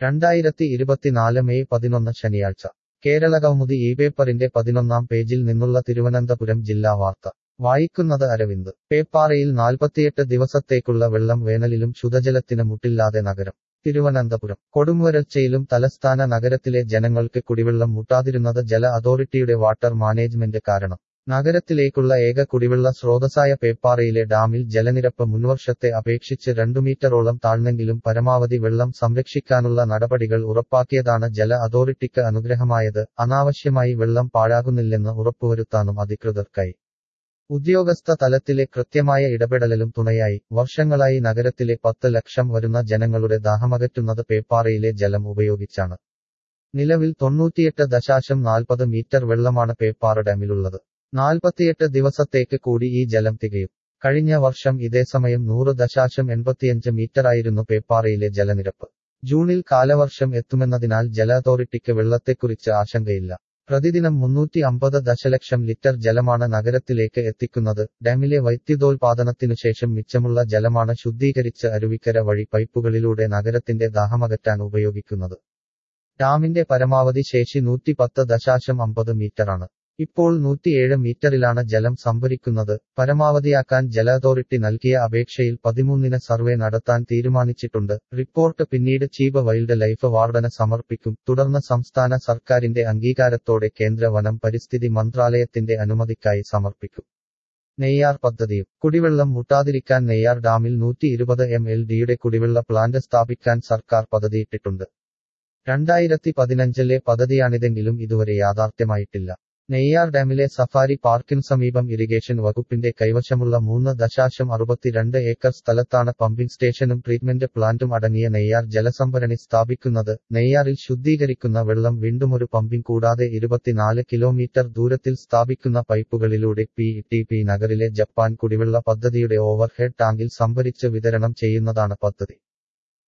രണ്ടായിരത്തി ഇരുപത്തിനാല് മെയ് പതിനൊന്ന് ശനിയാഴ്ച കേരള കൗമുദി ഈ പേപ്പറിന്റെ പതിനൊന്നാം പേജിൽ നിന്നുള്ള തിരുവനന്തപുരം ജില്ലാ വാർത്ത വായിക്കുന്നത് അരവിന്ദ് പേപ്പാറയിൽ നാൽപ്പത്തിയെട്ട് ദിവസത്തേക്കുള്ള വെള്ളം വേനലിലും ശുദ്ധജലത്തിന് മുട്ടില്ലാതെ നഗരം തിരുവനന്തപുരം കൊടുംവരൾച്ചയിലും തലസ്ഥാന നഗരത്തിലെ ജനങ്ങൾക്ക് കുടിവെള്ളം മുട്ടാതിരുന്നത് ജല അതോറിറ്റിയുടെ വാട്ടർ മാനേജ്മെന്റ് കാരണം നഗരത്തിലേക്കുള്ള ഏക കുടിവെള്ള സ്രോതസ്സായ പേപ്പാറയിലെ ഡാമിൽ ജലനിരപ്പ് മുൻവർഷത്തെ അപേക്ഷിച്ച് രണ്ടു മീറ്ററോളം താഴ്ന്നെങ്കിലും പരമാവധി വെള്ളം സംരക്ഷിക്കാനുള്ള നടപടികൾ ഉറപ്പാക്കിയതാണ് ജല അതോറിറ്റിക്ക് അനുഗ്രഹമായത് അനാവശ്യമായി വെള്ളം പാഴാകുന്നില്ലെന്ന് ഉറപ്പുവരുത്താനും അധികൃതർക്കായി ഉദ്യോഗസ്ഥ തലത്തിലെ കൃത്യമായ ഇടപെടലും തുണയായി വർഷങ്ങളായി നഗരത്തിലെ പത്ത് ലക്ഷം വരുന്ന ജനങ്ങളുടെ ദാഹമകറ്റുന്നത് പേപ്പാറയിലെ ജലം ഉപയോഗിച്ചാണ് നിലവിൽ തൊണ്ണൂറ്റിയെട്ട് ദശാശം നാൽപ്പത് മീറ്റർ വെള്ളമാണ് പേപ്പാറ ഡാമിലുള്ളത് നാൽപ്പത്തിയെട്ട് ദിവസത്തേക്ക് കൂടി ഈ ജലം തികയും കഴിഞ്ഞ വർഷം ഇതേസമയം നൂറ് ദശാശം എൺപത്തിയഞ്ച് മീറ്ററായിരുന്നു പേപ്പാറയിലെ ജലനിരപ്പ് ജൂണിൽ കാലവർഷം എത്തുമെന്നതിനാൽ ജല അതോറിറ്റിക്ക് വെള്ളത്തെക്കുറിച്ച് ആശങ്കയില്ല പ്രതിദിനം മുന്നൂറ്റി അമ്പത് ദശലക്ഷം ലിറ്റർ ജലമാണ് നഗരത്തിലേക്ക് എത്തിക്കുന്നത് ഡാമിലെ വൈദ്യുതോൽപാദനത്തിനുശേഷം മിച്ചമുള്ള ജലമാണ് ശുദ്ധീകരിച്ച് അരുവിക്കര വഴി പൈപ്പുകളിലൂടെ നഗരത്തിന്റെ ദാഹമകറ്റാൻ ഉപയോഗിക്കുന്നത് ഡാമിന്റെ പരമാവധി ശേഷി നൂറ്റി പത്ത് ദശാശം അമ്പത് മീറ്ററാണ് ഇപ്പോൾ നൂറ്റിയേഴ് മീറ്ററിലാണ് ജലം സംഭരിക്കുന്നത് പരമാവധിയാക്കാൻ ജല അതോറിറ്റി നൽകിയ അപേക്ഷയിൽ പതിമൂന്നിന് സർവേ നടത്താൻ തീരുമാനിച്ചിട്ടുണ്ട് റിപ്പോർട്ട് പിന്നീട് ചീഫ് വൈൽഡ് ലൈഫ് വാർഡന് സമർപ്പിക്കും തുടർന്ന് സംസ്ഥാന സർക്കാരിന്റെ അംഗീകാരത്തോടെ കേന്ദ്ര വനം പരിസ്ഥിതി മന്ത്രാലയത്തിന്റെ അനുമതിക്കായി സമർപ്പിക്കും നെയ്യാർ പദ്ധതിയും കുടിവെള്ളം മുട്ടാതിരിക്കാൻ നെയ്യാർ ഡാമിൽ നൂറ്റി ഇരുപത് എം എൽ ഡിയുടെ കുടിവെള്ള പ്ലാന്റ് സ്ഥാപിക്കാൻ സർക്കാർ പദ്ധതിയിട്ടിട്ടുണ്ട് രണ്ടായിരത്തി പതിനഞ്ചിലെ പദ്ധതിയാണിതെങ്കിലും ഇതുവരെ യാഥാർത്ഥ്യമായിട്ടില്ല നെയ്യാർ ഡാമിലെ സഫാരി പാർക്കിനു സമീപം ഇറിഗേഷൻ വകുപ്പിന്റെ കൈവശമുള്ള മൂന്ന് ദശാശം അറുപത്തിരണ്ട് ഏക്കർ സ്ഥലത്താണ് പമ്പിംഗ് സ്റ്റേഷനും ട്രീറ്റ്മെന്റ് പ്ലാന്റും അടങ്ങിയ നെയ്യാർ ജലസംഭരണി സ്ഥാപിക്കുന്നത് നെയ്യാറിൽ ശുദ്ധീകരിക്കുന്ന വെള്ളം വീണ്ടുമൊരു പമ്പിംഗ് കൂടാതെ ഇരുപത്തിനാല് കിലോമീറ്റർ ദൂരത്തിൽ സ്ഥാപിക്കുന്ന പൈപ്പുകളിലൂടെ പി ടി പി നഗറിലെ ജപ്പാൻ കുടിവെള്ള പദ്ധതിയുടെ ഓവർഹെഡ് ടാങ്കിൽ സംഭരിച്ച് വിതരണം ചെയ്യുന്നതാണ് പദ്ധതി